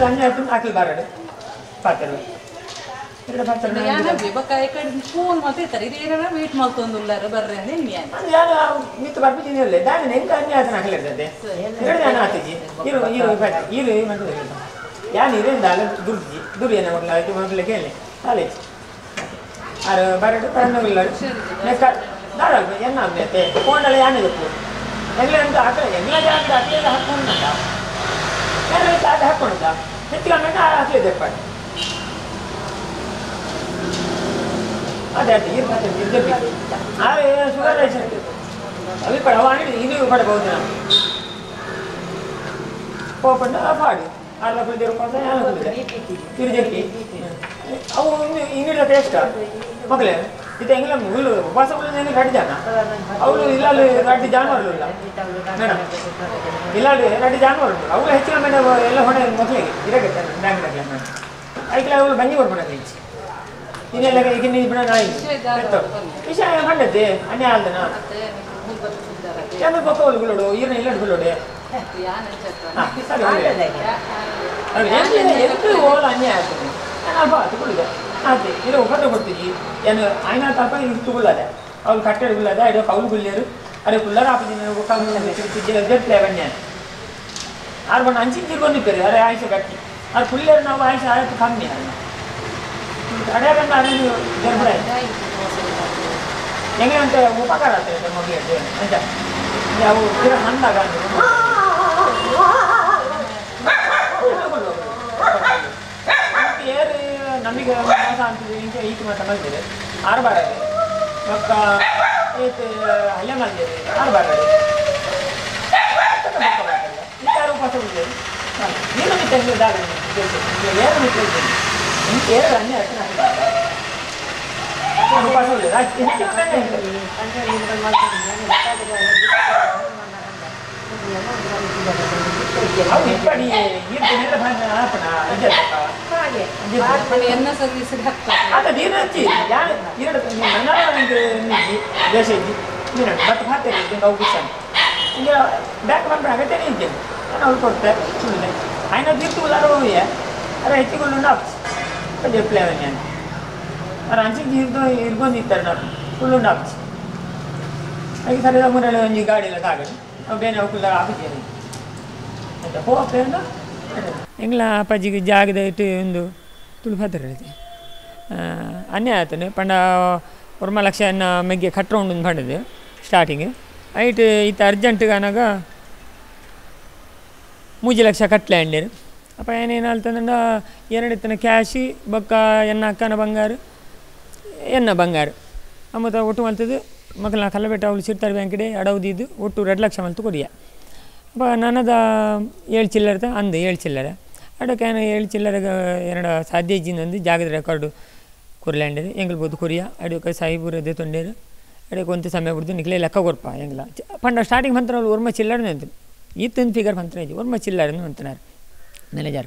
ಎಂಗ್ಲ ಅನ್ಯ ಆಯ್ತು ಹಾಕಲಿ ಬಾರಡು ಪಾತ್ರೆ ಎರಡು ಪಾತ್ರೆ ಯಾನವ್ವಿ ಬೊಕ್ಕ ಈ ಕಡೆ ಫೋನ್ ಮಾಡ್ತಿರ್ತಾರೆ ಇದು ಏನಾರ ವೇಟ್ ಮಾಡ್ತೊಂದುಲ್ಲಾರ ಬರ್ರಿ ಅಂದ್ರೆ ಇನ್ನೇನು ನಾನು ಮಿತ್ತು ಬರ್ಬಿಟ್ಟಿನಿ ಅಲ್ಲೇ ದಾನಿ ಹೆಂಗೆ ಅನ್ಯ ಆತನ ಹಾಕಲಿರ್ತದೆ ಎರಡು ದಾನ ಆತಿಜಿ ಇರು ಇರು ಪಾತ್ರೆ ಇರು ಮಂಟು ಯಾನು ಇರಿಂದ ಅಲ್ಲ ದುರ್ಜಿ ದುರ್ಯನ ಮಗ್ಲ ಆಯ್ತು ಮಗ್ಲ ಕೇಳಿ ಕಾಲೇಜ್ ಆರು ಬರಡು ಪರನವಿಲ್ಲ ದಾಡಲ್ಪ ಎನ್ನ ಅಮ್ಮತೆ ಫೋನಲ್ಲಿ ಯಾನೆ ಗೊತ್ತು ಎಂಗ್ಲ ಅಂತ ಹಾಕಲ್ಲ ಎಂಗ್ಲ ಜಾಗ ಹಾಕಲಿಲ್ಲ ಹಾಕೊಂಡು ಎಲ್ಲ ಅದು ಹಾಕೊಂಡ ಹೆಚ್ಚಿಗೆ ಹಾಕಲಿದೆ ಪಾಡು ಅದೇ ಅದೇ ಇರ್ ಮತ್ತೆ ಇರ್ಬೇಕು ಆದ್ರೆ ಶುಗರ್ ರೈಸ್ ಅవి పడవాణి ఇది పడబోదు పోకుండా పాడు అట్లా కొంచెం తిరుగుకోసం తిరిగి ಅವು ಇಂಗಿನ ಟೇಸ್ಟ್ ಮಕ್ಕಳೇ ಇದು ಹೆಂಗಿಲ್ಲ ಹುಲ್ಲು ಉಪವಾಸ ಹೆಂಗೆ ರಡ್ಡಿ ಜಾನ ಅವಳು ಇಲ್ಲಾಳು ರಡ್ಡಿ ಜಾನುವಾರು ಇಲ್ಲ ಮೇಡಮ್ ಇಲ್ಲಾಳು ರಡ್ಡಿ ಜಾನುವಾರು ಉಂಟು ಅವಳು ಹೆಚ್ಚಿನ ಮೇಲೆ ಎಲ್ಲ ಹೊಣೆ ಮಕ್ಕಳಿಗೆ ಇರಗತ್ತೆ ಬ್ಯಾಂಕ್ನಾಗಲ್ಲ ಮೇಡಮ್ ಅದಕ್ಕೆ ಅವಳು ಬಂಜಿ ಕೊಡ್ಬಿಡೋದು ಹೆಚ್ಚು ಇನ್ನೆಲ್ಲ ಈಗ ನೀವು ಬಿಡ ನಾಯಿ ವಿಷಯ ಕಂಡದ್ದೆ ಅನ್ಯ ಆಲ್ದನ ಚಂದ್ರ ಪಕ್ಕ ಒಳ್ಗುಳೋಡು ಈರ್ನ ಇಲ್ಲ ಹಿಡ್ಕೊಳ್ಳೋಡೆ ಹಾಂ ಸರಿ ಒಳ್ಳೆ ಅದು ಎಂತ ಎಂತ ಓಲ ಅನ್ಯಾಯ ಆಗ್ತದೆ ನಾನು ಅಲ್ಪ ತಗೊಳ್ಳಿದೆ ಆಯ್ತು ಇದು ಒಬ್ಬಟ್ಟು ಕೊಡ್ತೀವಿ ಏನು ಆಯ್ನ ತಪ್ಪ ಇದು ತಗೊಳ್ಳದೆ ಅವ್ರು ಕಟ್ಟಡ ಗುಳ್ಳದ ಇದು ಕೌಲು ಗುಳ್ಳಿಯರು ಅದೇ ಕುಳ್ಳರ ಆಪದಿನ ಕೌಲು ಜಟ್ಲೆ ಬನ್ಯ ಆರು ಬಣ್ಣ ಅಂಚಿನ ತಿರ್ಗೊಂಡಿದ್ದಾರೆ ಅರೆ ಆಯ್ಸೆ ಗಟ್ಟಿ ಅದು ಕುಳ್ಳರು ನಾವು ಆಯ್ಸೆ ಆಯ್ತು ಕಮ್ಮಿ ಅಲ್ಲ ಅಡ್ಯಾಗಂತ ಅದೇ ಗರ್ಭ ಹೆಂಗೆ ಅಂತ ಉಪಕಾರ ಆಗ್ತದೆ ಮಗುವಿಗೆ ಅಂತ ಯಾವ ತೀರ ಹಂದಾಗ ಏರು ನಮಗೆ ಮೋಸ ಅಂತಿದೆ ಇಂಚ ಈತ ಮಾತ ಮಲ್ದಿದೆ ಆರು ಬಾರ ಇದೆ ಮಕ್ಕ ಈತ ಹಲ್ಲೆ ಮಲ್ದಿದೆ ಆರು ಬಾರ ಇದೆ ಇತ್ತಾರು ಉಪವಾಸ ಬಿಟ್ಟಿದೆ ನೀನು ಮಿತ್ರ ಇದ್ದಾಗ ಏರು ಮಿತ್ರ ಇದ್ದೇನೆ ಇಂಚ ಏರು ಅನ್ಯ ಉಪವಾಸ ಬಿಟ್ಟಿದೆ ಅವ್ರು ಇಪ್ಪಡಿ ಈರ್ದು ನೇರ ಬಂದ ಆಪಣ ಇದ್ದ ಎನ್ನ ಸರ್ವಿಸ್ಗೆ ಹಾಕ್ತಾರೆ आता दिन अच्छी यार ये मना नहीं जैसे जी ये बट खाते हैं दिन लोग कुछ ये बैक वन बैक ते नहीं दिन ना उनको करते सुनने आइना दिन तो लारो है अरे इतनी को लुना तो जे प्ले में यार अरे अंची जी तो इनको नहीं करना को लुना आई सारे तो मुरे लोग गाड़ी लगा के अब बेने को लगा आप जी ಅಂತ ಹೋಗ್ತೇನೆ ಎಂಗ್ಲ ಅಪ್ಪಾಜಿಗೆ ಜಾಗದ ಇಟ್ಟು ಒಂದು ತುಳುಪತ್ರ ಐತಿ ಅನ್ಯ ಆತನು ಪಂಡ ಒರ್ಮ ಲಕ್ಷ ಅನ್ನ ಮೆಗ್ಗೆ ಕಟ್ಕೊಂಡು ಮಾಡಿದೆ ಸ್ಟಾರ್ಟಿಂಗ್ ಐಟ್ ಇತ್ತ ಅರ್ಜೆಂಟ್ ಅನಾಗ ಮೂಜಿ ಲಕ್ಷ ಕಟ್ಲೆ ಅಂಡೇರು ಅಪ್ಪ ಏನೇನು ಅಲ್ತಂದ ಎರಡು ಇತ್ತನ ಕ್ಯಾಶಿ ಬೊಕ್ಕ ಎನ್ನ ಅಕ್ಕನ ಬಂಗಾರ ಎನ್ನ ಬಂಗಾರ ಅಮ್ಮತ ಒಟ್ಟು ಮಲ್ತದು ಮಕ್ಕಳನ್ನ ಕಲ್ಲಬೆಟ್ಟ ಅವಳು ಸಿರ್ತಾರೆ ಬ್ಯಾಂಕಿಡೆ ಅಡವುದಿದ್ದು ಒಟ್ಟು ಎರಡು ಲಕ್ಷ ಮಲ್ತು ಕೊಡಿಯ ಅಪ್ಪ ನನ್ನದ ಏಳು ಚಿಲ್ಲರದ ಅಂದು ಏಳು ಚಿಲ್ಲರೆ ಅಡಕ್ಕೆ ಏಳು ಚಿಲ್ಲರೆಗೆ ಎರಡು ಸಾಧ್ಯ ಇಜ್ಜಿಂದು ಜಾಗದ ರೆಕಾರ್ಡು ಕುರ್ಲ್ಯಾಂಡರು ಎಂಗ್ಲು ಬೋದು ಕುರಿಯ ಅಡಿಯೋಕೆ ಸಾಹಿಬುರದೆ ತೊಂಡೇರು ಅಡಿಯೋಕೆ ಒಂದು ಸಮಯ ಬಿಡ್ದು ನಿಕ್ಲೆ ಲೆಕ್ಕ ಕೊರ್ಪ ಎಂಗ್ಲ ಚ- ಪಂಡ ಸ್ಟಾರ್ಟಿಂಗ್ ಮಂತ್ರ ಅವ್ರು ಒರ್ಮ ಚಿಲ್ಲರನೇ ಅಂತ ಈತನ ಫಿಗರ್ ಮಂತ್ರ ಇಜ್ಜಿ ಒರ್ಮ ಚಿಲ್ಲರನ್ನು ಅಂತಾರ ಮ್ಯಾನೇಜರ್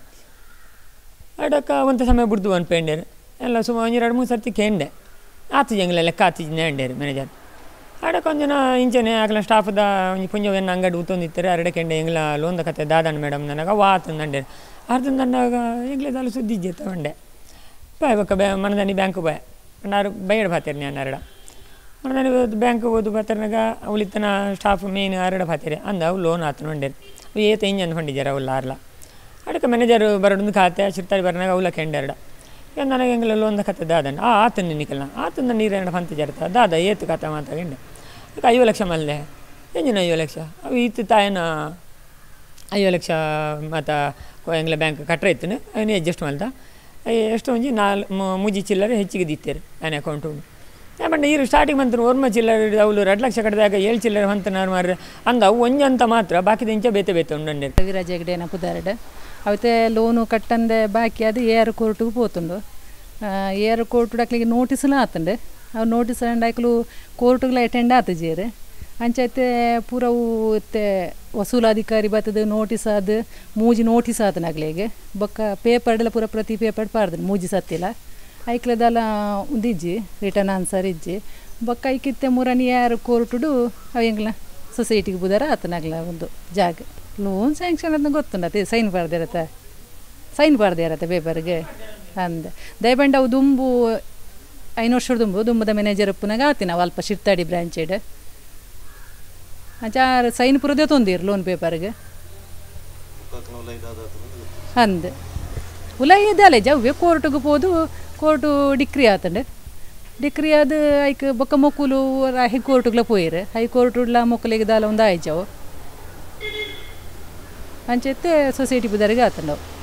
ಅಡಕ್ಕ ಒಂದು ಸಮಯ ಬಿಡ್ದು ಒಂದು ಪೇಂಡೇರು ಎಲ್ಲ ಸುಮಾರು ಒಂದು ಎರಡು ಮೂರು ಸರ್ತಿ ಕೇಂಡೆ ಆತು ಎಂಗ್ಲ ಲೆಕ್ಕ ಆತಿಜ್ಜೆ ಅಂಡೇರು ಮ್ಯಾನೇಜರ್ ಆಡ ಕೊಂಜನ ಇಂಚನೆ ಆಕಲ ಸ್ಟಾಫ್ದ ಒಂಜಿ ಪುಂಜ ಎನ್ನ ಅಂಗಡಿ ಉತ್ತೊಂದಿತ್ತಾರೆ ಅರಡೆ ಕೆಂಡೆ ಎಂಗ್ಲ ಲೋನ್ದ ಕತೆ ದಾದಣ್ಣ ಮೇಡಮ್ ನನಗ ವಾತ್ ನಂಡೆ ಅರ್ಧ ದಂಡಾಗ ಎಂಗ್ಲೆ ದಾಲು ಸುದ್ದಿ ಇಜ್ಜೆ ತಗೊಂಡೆ ಬಾಯ್ ಬಕ್ಕ ಬ್ಯಾ ಮನದನಿ ಬ್ಯಾಂಕ್ ಬಾಯ್ ನಾರು ಬೈಡ್ ಬಾತೇರಿ ನಾನು ಅರಡ ಮನದನಿ ಬ್ಯಾಂಕ್ ಓದು ಬಾತರ್ನಾಗ ಅವಳಿತ್ತನ ಸ್ಟಾಫ್ ಮೇನ್ ಅರಡ ಬಾತೇರಿ ಅಂದ ಅವು ಲೋನ್ ಆತು ನೋಡ್ರಿ ಅವು ಏತ ಇಂಜನ್ ಫಂಡಿದ್ದಾರೆ ಅವಲ್ಲ ಆರ್ಲ ಅದಕ್ಕೆ ಮ್ಯಾನೇಜರ್ ಬರೋದು ಖಾತೆ ಶಿರ್ತಾರಿ ಬರ್ನಾಗ ಅವಲ ಕೆಂಡೆ ಅರಡ ಈಗ ನನಗೆ ಹೆಂಗಲ್ಲ ಲೋನ್ದ ಕತೆ ದಾದಣ್ಣ ಆ ಆತನ ನಿಕಲ್ನ ಆತನ ನೀರೆರಡು ಫಂತ ಜರ್ತ ದಾದ ಏತು ಕತೆ ಮಾತಾಡಿಂಡೆ ಅದಕ್ಕೆ ಐದು ಲಕ್ಷ ಮಲ್ಲೆ ಎಂಜಿನ ಐದು ಲಕ್ಷ ಅವು ಈತ ತಾಯನ ಐದು ಲಕ್ಷ ಮತ್ತು ಎಂಗ್ಲ ಬ್ಯಾಂಕ್ ಕಟ್ರೆ ಇತ್ತು ಅವನು ಅಡ್ಜಸ್ಟ್ ಮಲ್ದ ಎಷ್ಟು ಒಂಜಿ ನಾಲ್ ಮು- ಮುಜಿ ಚಿಲ್ಲರೆ ಹೆಚ್ಚಿಗೆ ದಿತ್ತೇರು ನನ್ನ ಅಕೌಂಟು ಬಟ್ ಈರು ಸ್ಟಾರ್ಟಿಂಗ್ ಮಂತ್ರ ಓರ್ಮ ಚಿಲ್ಲರೆ ಅವಳು ಎರಡು ಲಕ್ಷ ಕಟ್ಟಿದಾಗ ಏಳು ಚಿಲ್ಲರೆ ಹೊಂತನಾರು ಮಾರ್ರೆ ಅಂದ ಅವು ಒಂಜಿ ಅಂತ ಮಾತ್ರ ಬಾಕಿದ ಇಂಚ ಬೇತೆ ಬೇತೆ ಉಂಡಂಡೆ ವಿರಾಜ ಹೆಗ್ಡೆ ಪುದಾರಡ್ ಅವತ್ತೆ ಲೋನು ಕಟ್ಟಂದೆ ಬಾಕಿ ಅದು ಏರ್ ಕೋರ್ಟ್ಗೆ పోతుండు ಏರ್ ಕೋರ್ಟ್ ಅಕ್ಲಿಗೆ ನೋಟಿಸ್ಲ ಆತಂಡೆ ಅವು ನೋಟಿಸ್ ಅಂಡ್ ಅಕ್ಲು ಕೋರ್ಟ್ಗಳ ಅಟೆಂಡ್ ಆತ ಜೇರೆ ಅಂಚೈತೆ ಪೂರವು ಇತ್ತೆ ವಸೂಲಾಧಿಕಾರಿ ಬತ್ತದ ನೋಟಿಸ್ ಆದ ಮೂಜಿ ನೋಟಿಸ್ ಆತನ ಅಗ್ಲಿಗೆ ಬೊಕ್ಕ ಪೇಪರ್ಡೆಲ್ಲ ಪೂರ ಪ್ರತಿ ಪೇಪರ್ ಪಾರ್ದನ್ ಮೂಜಿ ಸತ್ತಿಲ್ಲ ಐಕ್ಲದಲ್ಲ ಉಂದಿಜ್ಜಿ ರಿಟರ್ನ್ ಆನ್ಸರ್ ಇಜ್ಜಿ ಬೊಕ್ಕ ಐಕಿತ್ತೆ ಮುರನಿ ಯಾರು ಕೋರ್ಟುಡು ಅವು ಎಂಗ್ಲ ಸೊಸೈಟಿಗೆ ಬುದಾರ ಆತನಾಗ್ಲ ಒಂದು ಜಾಗ ಲೋನ್ ಸ್ಯಾಂಕ್ಷನ್ ಅಂತ ಗೊತ್ತುಂಡ ಅದೇ ಸೈನ್ ಬರ್ದಿರತ್ತ ಸೈನ್ ಬರ್ದೇ ಇರತ್ತೆ ಪೇಪರ್ಗೆ ಅಂದೆ ದಯಬಂಡ ಅವು ದುಂಬು ಐನು ವರ್ಷದ ದುಂಬು ದುಂಬದ ಮ್ಯಾನೇಜರ್ ಪುನಗ ಆತಿನ ನಾವು ಅಲ್ಪ ಶಿರ್ತಾಡಿ ಬ್ರಾಂಚೆಡ್ ಅಚಾರ ಸೈನ್ ಪುರದೇ ತೊಂದಿರು ಲೋನ್ ಪೇಪರ್ಗೆ ಅಂದೆ ಉಲೈ ಇದ್ದಲೆ ಜವ್ವೆ ಕೋರ್ಟ್ಗೆ ಹೋದು ಕೋರ್ಟು ಡಿಕ್ರಿ ಆತಂಡೆ ಡಿಕ್ರಿ ಅದು ಐಕ್ ಬೊಕ್ಕ ಮೊಕ್ಕುಲು ಹೈ ಕೋರ್ಟ್ಗ್ಲ ಪೋಯಿರು ಹೈ ಕೋರ್ಟುಡ್ಲ ಮೊಕ್ಕಲಿಗೆ ದಾಲ ಒಂದು ಆಯ್ಜವು ಅಂಚೆತ್ತೆ ಸೊಸೈಟಿ ಬುದರಿಗೆ ಆತಂಡವು